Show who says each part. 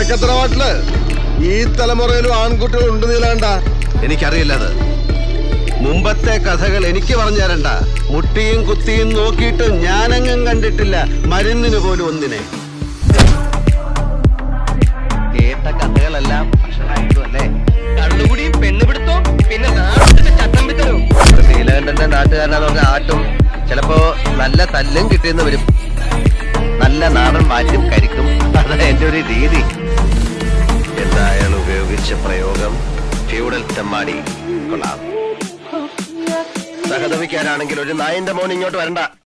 Speaker 1: തലക്കത്തറവാട്ടില് ഈ തലമുറയിലും ആൺകുട്ടികൾ ഉണ്ട് നീലാണ്ട
Speaker 2: എനിക്കറിയില്ല അത് മുമ്പത്തെ കഥകൾ എനിക്ക് പറഞ്ഞു തരണ്ട മുട്ടിയും കുത്തിയും നോക്കിയിട്ട് ഞാനെങ്ങും കണ്ടിട്ടില്ല മരുന്നിന് പോലും ഒന്നിനെ കേട്ട കഥകളെല്ലാം ഭക്ഷണമായിട്ടും അല്ലേ
Speaker 3: കള്ളുകുടിയും പെണ്ണുപിടുത്തവും പിന്നെ നാട്ടിലെ ചട്ടം പിത്തലും
Speaker 2: നീലകണ്ഠന്റെ നാട്ടുകാരനാന്ന് ആട്ടും ചിലപ്പോ നല്ല തല്ലും കിട്ടിയെന്ന് വരും നല്ല നാടൻ മാറ്റും കരിക്കും അതാ എന്റെ ഒരു രീതി എന്തായാലും ഉപയോഗിച്ച പ്രയോഗം ഫ്യൂഡൽ തെമ്മാടി കൊള്ളാം സഹതപിക്കാനാണെങ്കിൽ ഒരു നായന്റെ മോൻ ഇങ്ങോട്ട് വരണ്ട